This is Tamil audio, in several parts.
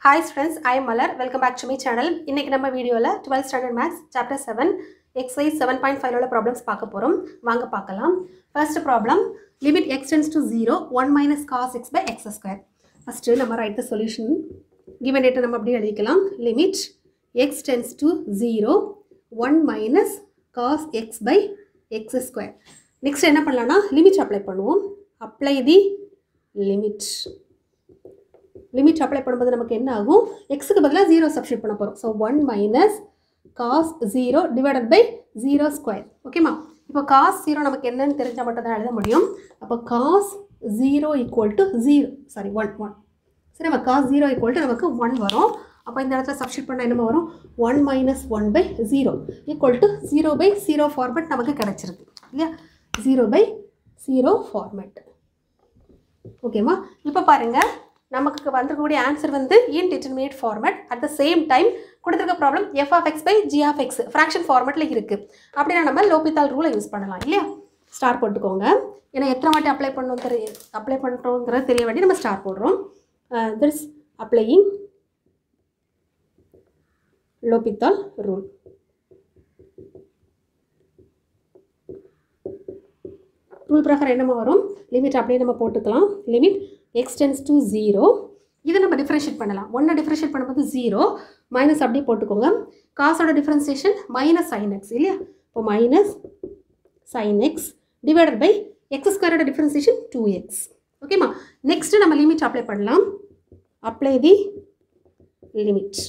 hi students I Malar welcome back to me channel இன்னைக்கு நம்ம வீடியோவில் twelfth standard maths chapter seven exercise seven point five உள்ள ப்ராப்ளம்ஸ் பார்க்க போகிறோம் வாங்க பார்க்கலாம் first problem limit x tends to zero one minus cos x by x square first நம்ம ரைட் த சொல்யூஷன் கிவன் டேட்டை நம்ம அப்படியே எழுதிக்கலாம் limit x tends to zero one minus cos x by x square next என்ன பண்ணலாம்னா லிமிட் அப்ளை பண்ணுவோம் apply the limit limit apply பண்ணும்போது நமக்கு என்ன ஆகும் எக்ஸுக்கு பதிலாக ஜீரோ சப்ஸ்டியூட் பண்ண போகிறோம் so one minus cos zero divided by zero square ஓகேம்மா இப்போ காஸ் ஜீரோ நமக்கு என்னன்னு தெரிஞ்சால் மட்டும் தான் எழுத முடியும் அப்போ cos zero equal to zero sorry one one சரி நம்ம காஸ் ஜீரோ ஈக்குவல் டு நமக்கு ஒன் வரும் அப்போ இந்த இடத்துல சப்ஸ்டியூட் பண்ணால் என்னமா வரும் one minus one by zero equal to zero by zero format நமக்கு கிடச்சிருக்கு இல்லையா ஜீரோ பை ஜீரோ ஃபார்மேட் ஓகேம்மா இப்போ பாருங்கள் நமக்கு வந்திருக்கக்கூடிய ஆன்சர் வந்து indeterminate format at the same time கொடுத்துருக்க problem f of x by g of x fraction ஃபார்மேட்டில் இருக்குது அப்படின்னா நம்ம லோபித்தால் ரூலை யூஸ் பண்ணலாம் இல்லையா ஸ்டார் போட்டுக்கோங்க ஏன்னா எத்தனை வாட்டி அப்ளை பண்ணணும் தெரிய அப்ளை பண்ணுறோங்கிறது தெரிய வேண்டி நம்ம ஸ்டார் போடுறோம் this applying L'Hopital rule rule பிரகாரம் என்னமா வரும் லிமிட் அப்படியே நம்ம போட்டுக்கலாம் லிமிட் எக்ஸ்டென்ஸ் டு ஜீரோ இதை நம்ம டிஃப்ரென்ஷியேட் பண்ணலாம் ஒன்றை டிஃப்ரென்ஷியேட் பண்ணும்போது ஜீரோ மைனஸ் அப்படியே போட்டுக்கோங்க காசோட டிஃப்ரென்சியேஷன் மைனஸ் சைன் எக்ஸ் இல்லையா இப்போ minus sine x divided by x ஸ்கொயரோட டிஃப்ரென்சியேஷன் டூ எக்ஸ் ஓகேம்மா நெக்ஸ்ட்டு நம்ம லிமிட் அப்ளை பண்ணலாம் apply the limit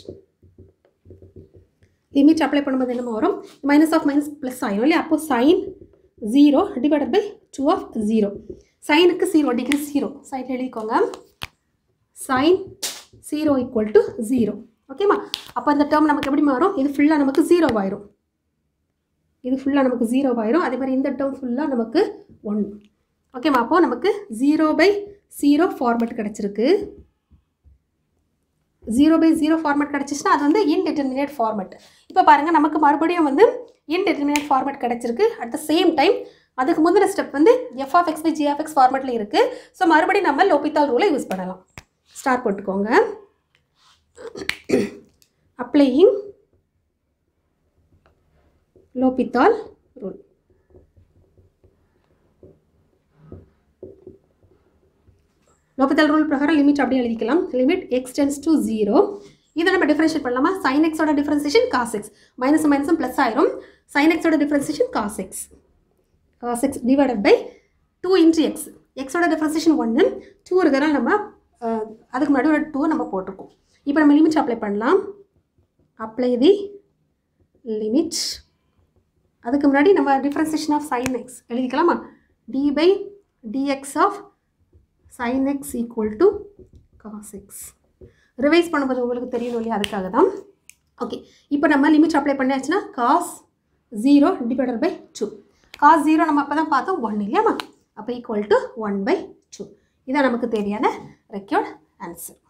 limit apply பண்ணும்போது என்னமா வரும் மைனஸ் ஆஃப் மைனஸ் ப்ளஸ் ஆயிரும் இல்லையா அப்போ sine zero divided by two of zero சைனுக்கு ஜீரோ டிகிரி ஜீரோ சைன் எழுதிக்கோங்க sine zero equal to zero ஓகேம்மா அப்போ இந்த டேர்ம் நமக்கு எப்படி மாறும் இது ஃபுல்லாக நமக்கு ஜீரோ ஆயிரும் இது ஃபுல்லாக நமக்கு ஜீரோ ஆயிரும் அதே மாதிரி இந்த டேர்ம் ஃபுல்லாக நமக்கு ஒன் ஓகேம்மா அப்போது நமக்கு ஜீரோ பை ஜீரோ ஃபார்மேட் கிடச்சிருக்கு ஜீரோ பை ஜீரோ ஃபார்மேட் கிடச்சிச்சுன்னா அது வந்து இன்டெர்மினேட் ஃபார்மேட் இப்போ பாருங்கள் நமக்கு மறுபடியும் வந்து இன்டெர்மினேட் ஃபார்மேட் கிடச்சிருக்கு அட் த சேம் டைம் அதுக்கு முந்தின ஸ்டெப் வந்து f of x by g of x ஃபார்மேட்டில் இருக்குது ஸோ மறுபடியும் நம்ம லோபித்தால் ரூலை யூஸ் பண்ணலாம் ஸ்டார் போட்டுக்கோங்க applying L'Hopital rule L'Hopital rule பிரகாரம் லிமிட் அப்படியே எழுதிக்கலாம் லிமிட் எக்ஸ்டென்ஸ் டு ஜீரோ இதை நம்ம டிஃபரன்ஷியேட் பண்ணலாமா சைன் எக்ஸோட டிஃபரன்சியேஷன் காஸ் எக்ஸ் மைனஸ் மைனஸும் ப்ளஸ் ஆயிரும் சைன் எக்ஸோட differentiation cos x cos x divided by two into x எக்ஸோட டிஃபரன்சியேஷன் ஒன்று டூ இருக்கிறனால நம்ம அஹ், அதுக்கு முன்னாடி ஒரு டூ நம்ம போட்டிருக்கோம் இப்போ நம்ம லிமிட் அப்ளை பண்ணலாம் அப்ளை தி லிமிட் அதுக்கு முன்னாடி நம்ம டிஃபரன்சியேஷன் ஆஃப் சைன் எக்ஸ் எழுதிக்கலாமா d by dx of sine x equal to cos x revise பண்ணும்போது உங்களுக்கு தெரியணும் இல்லையா அதுக்காக தான் ஓகே இப்போ நம்ம லிமிட் அப்ளை பண்ணியாச்சுன்னா cos zero divided by two cos zero நம்ம அப்போ தான் பார்த்தோம் ஒன் இல்லையாம்மா அப்போ equal to one by two இதான் நமக்கு தேவையான ரெக்யூர்ட் ஆன்சர்